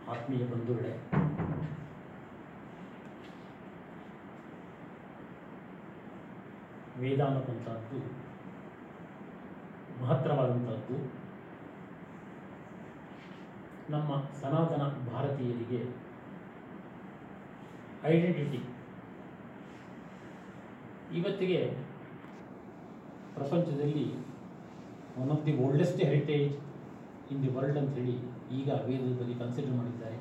ಆತ್ಮೀಯ ಬಂಧುಗಳೇ ವೇದ ಅನ್ನುವಂಥದ್ದು ಮಹತ್ತರವಾದಂಥದ್ದು ನಮ್ಮ ಸನಾತನ ಭಾರತೀಯರಿಗೆ ಐಡೆಂಟಿಟಿ ಇವತ್ತಿಗೆ ಪ್ರಪಂಚದಲ್ಲಿ one of the oldest heritage in the world ಅಂತ ಹೇಳಿ ಈಗ ವೇದದ ಬಗ್ಗೆ ಕನ್ಸಿಡರ್ ಮಾಡಿದ್ದಾರೆ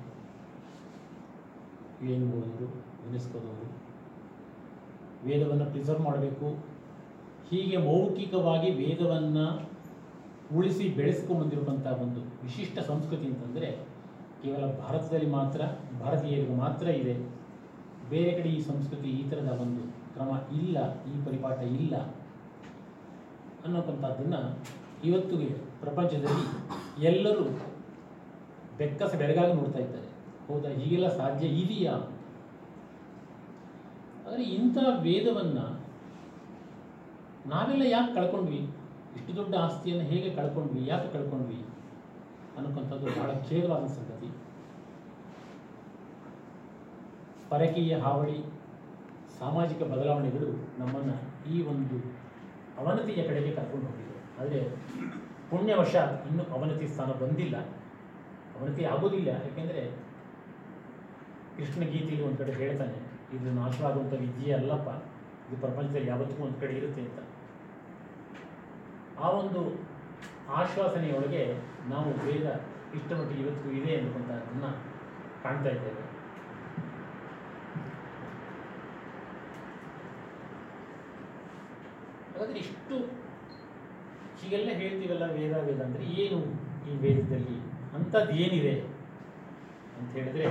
ಯು ಎನ್ ಓದವರು ಯುನೆಸ್ಕೋದವರು ವೇದವನ್ನು ಪ್ರಿಸರ್ವ್ ಮಾಡಬೇಕು ಹೀಗೆ ಮೌಖಿಕವಾಗಿ ವೇದವನ್ನು ಉಳಿಸಿ ಬೆಳೆಸ್ಕೊಂಡ್ಬಂದಿರುವಂಥ ಒಂದು ವಿಶಿಷ್ಟ ಸಂಸ್ಕೃತಿ ಅಂತಂದರೆ ಕೇವಲ ಭಾರತದಲ್ಲಿ ಮಾತ್ರ ಭಾರತೀಯರಿಗೆ ಮಾತ್ರ ಇದೆ ಬೇರೆ ಕಡೆ ಈ ಸಂಸ್ಕೃತಿ ಈ ಥರದ ಒಂದು ಕ್ರಮ ಇಲ್ಲ ಈ ಪರಿಪಾಠ ಇಲ್ಲ ಅನ್ನೋಕ್ಕಂಥದ್ದನ್ನು ಇವತ್ತಿಗೆ ಪ್ರಪಂಚದಲ್ಲಿ ಎಲ್ಲರೂ ಬೆಕ್ಕಸ ಬೆರಗಾಗಿ ನೋಡ್ತಾ ಇದ್ದಾರೆ ಹೌದಾ ಹೀಗೆಲ್ಲ ಸಾಧ್ಯ ಇದೆಯಾ ಆದರೆ ಇಂಥ ವೇದವನ್ನು ನಾವೆಲ್ಲ ಯಾಕೆ ಕಳ್ಕೊಂಡ್ವಿ ಇಷ್ಟು ದೊಡ್ಡ ಆಸ್ತಿಯನ್ನು ಹೇಗೆ ಕಳ್ಕೊಂಡ್ವಿ ಯಾಕೆ ಕಳ್ಕೊಂಡ್ವಿ ಅನ್ನೋಕ್ಕಂಥದ್ದು ಬಹಳ ಖೇದವಾದ ಸಂಗತಿ ಪರಕೀಯ ಹಾವಳಿ ಸಾಮಾಜಿಕ ಬದಲಾವಣೆಗಳು ನಮ್ಮನ್ನು ಈ ಒಂದು ಅವನತಿಯ ಕಡೆಗೆ ಕರ್ಕೊಂಡು ಹೋಗಿದೆ ಆದರೆ ಪುಣ್ಯವಶ ಇನ್ನೂ ಅವನತಿ ಸ್ಥಾನ ಬಂದಿಲ್ಲ ಅವನತಿ ಆಗೋದಿಲ್ಲ ಯಾಕೆಂದರೆ ಕೃಷ್ಣ ಗೀತೆಯಲ್ಲಿ ಒಂದು ಕಡೆ ಹೇಳ್ತಾನೆ ಇದು ನಾಶವಾಗುವಂಥ ವಿದ್ಯೆ ಅಲ್ಲಪ್ಪ ಇದು ಪ್ರಪಂಚದಲ್ಲಿ ಯಾವತ್ತಿಗೂ ಒಂದು ಕಡೆ ಇರುತ್ತೆ ಅಂತ ಆ ಒಂದು ಆಶ್ವಾಸನೆಯೊಳಗೆ ನಾವು ವೇದ ಇಷ್ಟ ಮಟ್ಟಿಗೆ ಇವತ್ತಿಗೂ ಇದೆ ಅನ್ನುವಂಥದ್ದನ್ನು ಕಾಣ್ತಾ ಇದ್ದೇವೆ ಹಾಗಾದ್ರೆ ಇಷ್ಟು ಹೀಗೆಲ್ಲ ಹೇಳ್ತೀವಲ್ಲ ವೇದ ವೇದ ಅಂದರೆ ಏನು ಈ ವೇದದಲ್ಲಿ ಅಂಥದ್ದು ಏನಿದೆ ಅಂತ ಹೇಳಿದ್ರೆ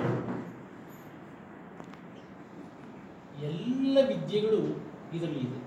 ಎಲ್ಲ ವಿದ್ಯೆಗಳು ಇದರಲ್ಲಿ ಇದೆ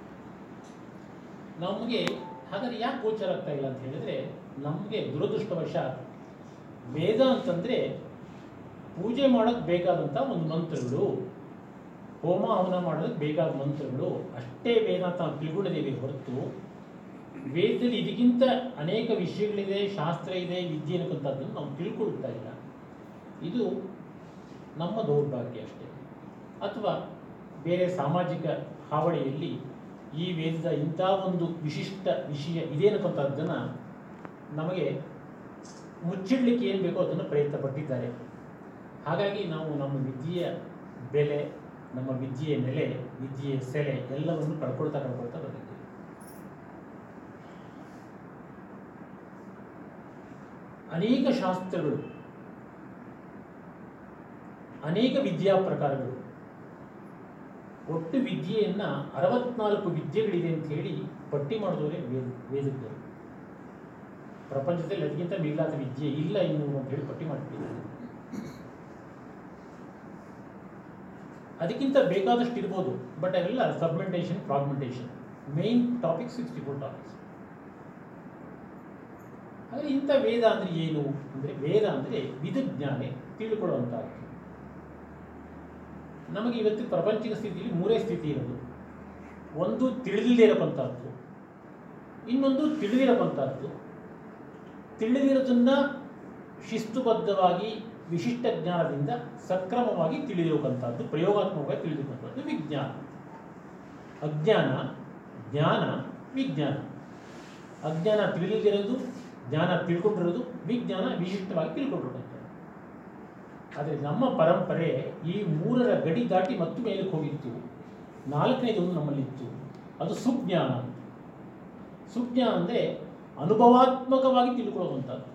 ನಮಗೆ ಹಾಗಾದ್ರೆ ಯಾಕೆ ಗೋಚರ ಆಗ್ತಾ ಇಲ್ಲ ಅಂತ ಹೇಳಿದ್ರೆ ನಮಗೆ ದುರದೃಷ್ಟವಶ ವೇದ ಅಂತಂದ್ರೆ ಪೂಜೆ ಮಾಡೋಕ್ಕೆ ಬೇಕಾದಂಥ ಒಂದು ಮಂತ್ರಗಳು ಹೋಮ ಹವನ ಮಾಡೋದಕ್ಕೆ ಬೇಕಾದ ಮಂತ್ರಗಳು ಅಷ್ಟೇ ವೇದ ಅಂತ ನಾವು ತಿಳ್ಕೊಂಡಿದ್ದೇವೆ ಹೊರತು ವೇದದಲ್ಲಿ ಇದಕ್ಕಿಂತ ಅನೇಕ ವಿಷಯಗಳಿದೆ ಶಾಸ್ತ್ರ ಇದೆ ವಿದ್ಯೆ ಅನ್ನೋಕ್ಕಂಥದ್ದನ್ನು ನಾವು ತಿಳ್ಕೊಳ್ತಾ ಇಲ್ಲ ಇದು ನಮ್ಮ ದೌರ್ಭಾಗ್ಯ ಅಷ್ಟೇ ಅಥವಾ ಬೇರೆ ಸಾಮಾಜಿಕ ಹಾವಳಿಯಲ್ಲಿ ಈ ವೇದದ ಇಂಥ ಒಂದು ವಿಶಿಷ್ಟ ವಿಷಯ ಇದೆ ಅನ್ನೋಕ್ಕಂಥದ್ದನ್ನು ನಮಗೆ ಮುಚ್ಚಿಡ್ಲಿಕ್ಕೆ ಏನು ಬೇಕೋ ಅದನ್ನು ಪ್ರಯತ್ನ ಪಟ್ಟಿದ್ದಾರೆ ಹಾಗಾಗಿ ನಾವು ನಮ್ಮ ವಿದ್ಯೆಯ ಬೆಲೆ ನಮ್ಮ ವಿದ್ಯೆಯ ನೆಲೆ ವಿದ್ಯೆಯ ಸೆಲೆ ಎಲ್ಲವನ್ನು ಕಳ್ಕೊಳ್ತಾ ಕಳ್ಕೊಳ್ತಾ ಬಂದಿದ್ದೀವಿ ಅನೇಕ ಶಾಸ್ತ್ರಗಳು ಅನೇಕ ವಿದ್ಯಾ ಪ್ರಕಾರಗಳು ಒಟ್ಟು ವಿದ್ಯೆಯನ್ನ ಅರವತ್ನಾಲ್ಕು ವಿದ್ಯೆಗಳಿದೆ ಅಂತ ಹೇಳಿ ಪಟ್ಟಿ ಮಾಡಿದವರೇ ವೇದ ವೇದಜ್ಞರು ಪ್ರಪಂಚದಲ್ಲಿ ಅದಕ್ಕಿಂತ ಮಿಗಿಲಾದ ವಿದ್ಯೆ ಇಲ್ಲ ಇನ್ನು ಅಂತ ಹೇಳಿ ಪಟ್ಟಿ ಮಾಡಿಬಿಟ್ಟಿದ್ದಾರೆ ಅದಕ್ಕಿಂತ ಬೇಕಾದಷ್ಟು ಇರ್ಬೋದು ಬಟ್ ಅವೆಲ್ಲ segmentation fragmentation main topic sixty four topics ಆದರೆ ಇಂಥ ವೇದ ಅಂದರೆ ಏನು ಅಂದರೆ ವೇದ ಅಂದರೆ ವಿಧಜ್ಞಾನೆ ತಿಳ್ಕೊಳ್ಳುವಂಥದ್ದು ನಮಗೆ ಇವತ್ತು ಪ್ರಪಂಚಿಕ ಸ್ಥಿತಿಯಲ್ಲಿ ಮೂರೇ ಸ್ಥಿತಿ ಇರೋದು ಒಂದು ತಿಳಿದಿಲ್ಲದೆ ಇರಕ್ಕಂಥದ್ದು ಇನ್ನೊಂದು ತಿಳಿದಿರಕ್ಕಂಥದ್ದು ತಿಳಿದಿರೋದನ್ನ ಶಿಸ್ತುಬದ್ಧವಾಗಿ ವಿಶಿಷ್ಟ ಜ್ಞಾನದಿಂದ ಸಕ್ರಮವಾಗಿ ತಿಳಿದಿರುವಂಥದ್ದು ಪ್ರಯೋಗಾತ್ಮಕವಾಗಿ ತಿಳಿದಿರುವಂಥದ್ದು ವಿಜ್ಞಾನ ಅಜ್ಞಾನ ಜ್ಞಾನ ವಿಜ್ಞಾನ ಅಜ್ಞಾನ ತಿಳಿದಿರೋದು ಜ್ಞಾನ ತಿಳ್ಕೊಂಡಿರೋದು ವಿಜ್ಞಾನ ವಿಶಿಷ್ಟವಾಗಿ ತಿಳ್ಕೊಂಡಿರುವಂಥದ್ದು ಆದರೆ ನಮ್ಮ ಪರಂಪರೆ ಈ ಮೂರರ ಗಡಿ ದಾಟಿ ಮತ್ತು ಮೇಲಕ್ಕೆ ಹೋಗಿತ್ತು ನಾಲ್ಕನೇದು ಒಂದು ನಮ್ಮಲ್ಲಿತ್ತು ಅದು ಸುಜ್ಞಾನ ಸುಜ್ಞಾನ ಅಂದರೆ ಅನುಭವಾತ್ಮಕವಾಗಿ ತಿಳ್ಕೊಳ್ಳುವಂಥದ್ದು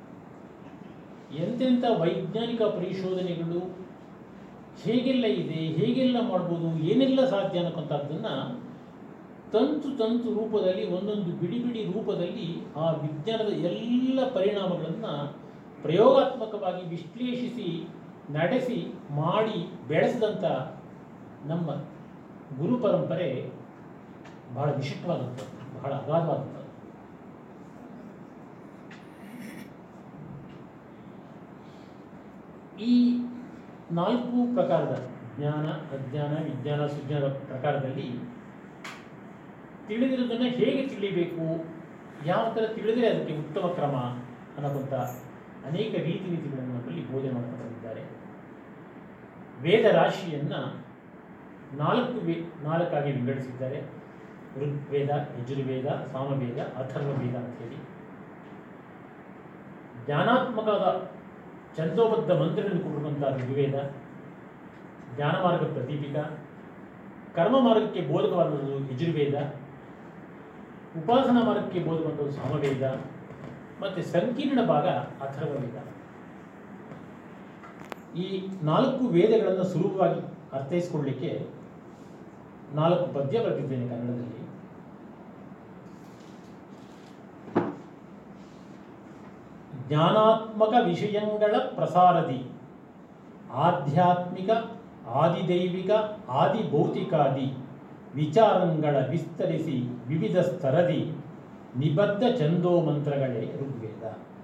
ಎಂತೆಂಥ ವೈಜ್ಞಾನಿಕ ಪರಿಶೋಧನೆಗಳು ಹೇಗೆಲ್ಲ ಇದೆ ಹೇಗೆಲ್ಲ ಮಾಡ್ಬೋದು ಏನೆಲ್ಲ ಸಾಧ್ಯ ಅನ್ನೋಕ್ಕಂಥದ್ದನ್ನು ತಂತು ತಂತು ರೂಪದಲ್ಲಿ ಒಂದೊಂದು ಬಿಡಿ ಬಿಡಿ ರೂಪದಲ್ಲಿ ಆ ವಿಜ್ಞಾನದ ಎಲ್ಲ ಪರಿಣಾಮಗಳನ್ನು ಪ್ರಯೋಗಾತ್ಮಕವಾಗಿ ವಿಶ್ಲೇಷಿಸಿ ನಡೆಸಿ ಮಾಡಿ ಬೆಳೆಸಿದಂಥ ನಮ್ಮ ಗುರು ಪರಂಪರೆ ಬಹಳ ವಿಶಿಷ್ಟವಾದಂಥದ್ದು ಬಹಳ ಅಗಾಧವಾದಂಥದ್ದು ಈ ನಾಲ್ಕು ಪ್ರಕಾರದ ಜ್ಞಾನ ಅಜ್ಞಾನ ವಿಜ್ಞಾನ ಸುಜ್ಞಾನ ಪ್ರಕಾರದಲ್ಲಿ ತಿಳಿದಿರೋದನ್ನು ಹೇಗೆ ತಿಳಿಬೇಕು ಯಾವ ಥರ ತಿಳಿದರೆ ಅದಕ್ಕೆ ಉತ್ತಮ ಕ್ರಮ ಅನ್ನೋಕ್ಕಂಥ ಅನೇಕ ರೀತಿ ನೀತಿಗಳನ್ನು ನಮ್ಮಲ್ಲಿ ಬೋಧನೆ ಮಾಡ್ತಾ ಬಂದಿದ್ದಾರೆ ವೇದ ರಾಶಿಯನ್ನು ನಾಲ್ಕು ವೇ ನಾಲ್ಕಾಗಿ ವಿಂಗಡಿಸಿದ್ದಾರೆ ಋಗ್ವೇದ ಯಜುರ್ವೇದ ಸಾಮವೇದ ಅಥರ್ವವೇದ ಅಂತ ಹೇಳಿ ಜ್ಞಾನಾತ್ಮಕವಾದ ಛಂದೋಬದ್ಧ ಮಂತ್ರಗಳನ್ನು ಕೊಟ್ಟಿರುವಂಥ ಋಗ್ವೇದ ಜ್ಞಾನ ಮಾರ್ಗ ಪ್ರದೀಪಿಕ ಕರ್ಮ ಮಾರ್ಗಕ್ಕೆ ಬೋಧಕವಾದದ್ದು ಯಜುರ್ವೇದ ಉಪಾಸನಾ ಮಾರ್ಗಕ್ಕೆ ಬೋಧಕವಾದದ್ದು ಸಾಮವೇದ ಮತ್ತು ಸಂಕೀರ್ಣ ಭಾಗ ಅಥರ್ವವೇದ ಈ ನಾಲ್ಕು ವೇದಗಳನ್ನು ಸುಲಭವಾಗಿ ಅರ್ಥೈಸಿಕೊಳ್ಳಿಕ್ಕೆ ನಾಲ್ಕು ಪದ್ಯ ಬರೆದಿದ್ದೇನೆ ಕನ್ನಡದಲ್ಲಿ ಜ್ಞಾನಾತ್ಮಕ ವಿಷಯಗಳ ಪ್ರಸಾರದಿ ಆಧ್ಯಾತ್ಮಿಕ ಆದಿದೈವಿಕ ಆದಿಭೌತಿಕಾದಿ ವಿಚಾರಗಳ ವಿಸ್ತರಿಸಿ ವಿವಿಧ ಸ್ತರದಿ ನಿಬದ್ಧ ಛಂದೋ ಮಂತ್ರಗಳೇ ಋಗ್ವೇದ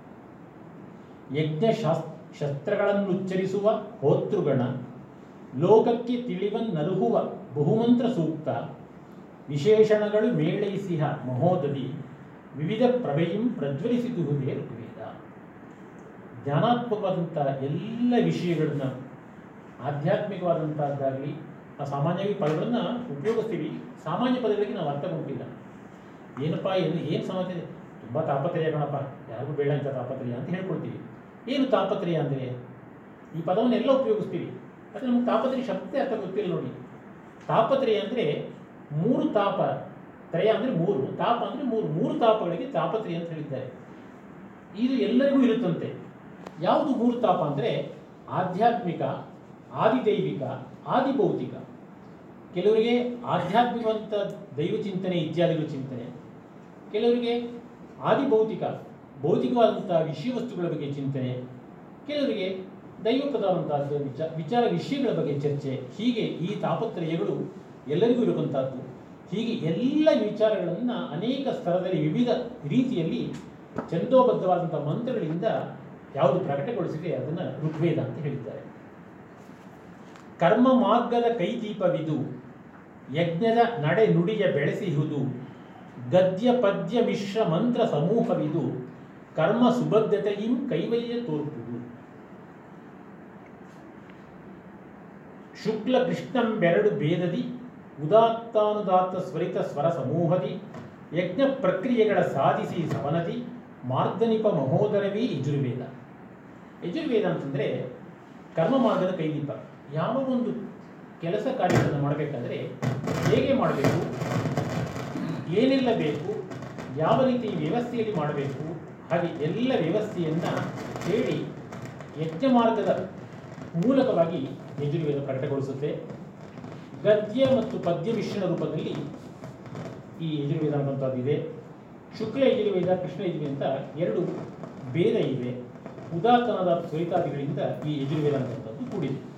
ಯಜ್ಞ ಶಾಸ್ ಶಸ್ತ್ರಗಳನ್ನುಚ್ಚರಿಸುವ ಹೋತೃಗಣ ಲೋಕಕ್ಕೆ ತಿಳಿವನ್ನರುಹುವ ಬಹುಮಂತ್ರ ಸೂಕ್ತ ವಿಶೇಷಣಗಳು ಮೇಳೈಸಿಹ ಮಹೋದದಿ ವಿವಿಧ ಪ್ರಭೆಯಂ ಪ್ರಜ್ವಲಿಸಿದುವುದೇ ಋಗ್ವೇದ ಜ್ಞಾನಾತ್ಮಕವಾದಂಥ ಎಲ್ಲ ವಿಷಯಗಳನ್ನ ಆಧ್ಯಾತ್ಮಿಕವಾದಂಥದ್ದಾಗಲಿ ಆ ಸಾಮಾನ್ಯವಾಗಿ ಪದಗಳನ್ನು ಉಪಯೋಗಿಸ್ತೀವಿ ಸಾಮಾನ್ಯ ಪದಗಳಿಗೆ ನಾವು ಅರ್ಥ ಕೊಟ್ಟಿಲ್ಲ ಏನಪ್ಪ ಏನು ಏನು ಸಮಸ್ಯೆ ಇದೆ ತುಂಬ ತಾಪತ್ರಯ ಕಣಪ್ಪ ಯಾರಿಗೂ ಬೇಡ ಅಂತ ತಾಪತ್ರಯ ಅಂತ ಹೇಳ್ಕೊಳ್ತೀವಿ ಏನು ತಾಪತ್ರಯ ಅಂದರೆ ಈ ಪದವನ್ನೆಲ್ಲ ಉಪಯೋಗಿಸ್ತೀವಿ ಆದರೆ ನಮ್ಗೆ ತಾಪತ್ರಯ ಶಬ್ದ ಅರ್ಥ ಗೊತ್ತಿಲ್ಲ ನೋಡಿ ತಾಪತ್ರಯ ಅಂದರೆ ಮೂರು ತಾಪ ತ್ರಯ ಅಂದರೆ ಮೂರು ತಾಪ ಅಂದರೆ ಮೂರು ಮೂರು ತಾಪಗಳಿಗೆ ತಾಪತ್ರಯ ಅಂತ ಹೇಳಿದ್ದಾರೆ ಇದು ಎಲ್ಲರಿಗೂ ಇರುತ್ತಂತೆ ಯಾವುದು ಮೂರು ತಾಪ ಅಂದರೆ ಆಧ್ಯಾತ್ಮಿಕ ಆದಿದೈವಿಕ ಆದಿಭೌತಿಕ ಕೆಲವರಿಗೆ ಆಧ್ಯಾತ್ಮಿಕವಂತ ದೈವ ಚಿಂತನೆ ಇತ್ಯಾದಿಗಳ ಚಿಂತನೆ ಕೆಲವರಿಗೆ ಆದಿಭೌತಿಕ ಭೌತಿಕವಾದಂಥ ವಿಷಯ ವಸ್ತುಗಳ ಬಗ್ಗೆ ಚಿಂತನೆ ಕೆಲವರಿಗೆ ದೈವಪದವಾದಂತಹ ವಿಚಾರ ವಿಚಾರ ವಿಷಯಗಳ ಬಗ್ಗೆ ಚರ್ಚೆ ಹೀಗೆ ಈ ತಾಪತ್ರಯಗಳು ಎಲ್ಲರಿಗೂ ಇರುವಂತಹದ್ದು ಹೀಗೆ ಎಲ್ಲ ವಿಚಾರಗಳನ್ನು ಅನೇಕ ಸ್ತರದಲ್ಲಿ ವಿವಿಧ ರೀತಿಯಲ್ಲಿ ಛಂದೋಬದ್ಧವಾದಂಥ ಮಂತ್ರಗಳಿಂದ ಯಾವುದು ಪ್ರಕಟಗೊಳಿಸಿದೆ ಅದನ್ನು ಋಗ್ವೇದ ಅಂತ ಹೇಳಿದ್ದಾರೆ ಕರ್ಮ ಮಾರ್ಗದ ಕೈದೀಪವಿದು ಯಜ್ಞದ ನಡೆ ನುಡಿಯ ಬೆಳೆಸಿಹುದು ಗದ್ಯ ಪದ್ಯ ಮಿಶ್ರ ಮಂತ್ರ ಸಮೂಹವಿದು ಕರ್ಮ ಸುಬದ್ಧತೆಯಿಂ ಕೈವಲ್ಯ ತೋರ್ಪುದು ಶುಕ್ಲ ಕೃಷ್ಣಂ ಬೆರಡು ಭೇದದಿ ಉದಾತ್ತಾನುದಾತ್ತ ಸ್ವರಿತ ಸ್ವರ ಸಮೂಹದಿ ಯಜ್ಞ ಪ್ರಕ್ರಿಯೆಗಳ ಸಾಧಿಸಿ ಸವನದಿ ಮಾರ್ದನಿಪ ಮಹೋದರವೇ ಯಜುರ್ವೇದ ಯಜುರ್ವೇದ ಅಂತಂದರೆ ಕರ್ಮ ಮಾರ್ಗದ ಕೈದೀಪ ಯಾವ ಒಂದು ಕೆಲಸ ಕಾರ್ಯಗಳನ್ನು ಮಾಡಬೇಕಾದ್ರೆ ಹೇಗೆ ಮಾಡಬೇಕು ಏನೆಲ್ಲ ಬೇಕು ಯಾವ ರೀತಿ ವ್ಯವಸ್ಥೆಯಲ್ಲಿ ಮಾಡಬೇಕು ಹಾಗೆ ಎಲ್ಲ ವ್ಯವಸ್ಥೆಯನ್ನು ಹೇಳಿ ಯಜ್ಞ ಮಾರ್ಗದ ಮೂಲಕವಾಗಿ ಯಜುರ್ವೇದ ಪ್ರಕಟಗೊಳಿಸುತ್ತೆ ಗದ್ಯ ಮತ್ತು ಪದ್ಯ ಮಿಶ್ರಣ ರೂಪದಲ್ಲಿ ಈ ಯಜುರ್ವೇದ ಅನ್ನುವಂಥದ್ದಿದೆ ಶುಕ್ಲ ಯಜುರ್ವೇದ ಕೃಷ್ಣ ಯಜುರ್ವೇದ ಅಂತ ಎರಡು ಭೇದ ಇವೆ ಉದಾತ್ತನದ ಸ್ವರಿತಾದಿಗಳಿಂದ ಈ ಯಜುರ್ವೇದ ಅನ್ನುವಂಥದ್ದು ಕೂಡಿದೆ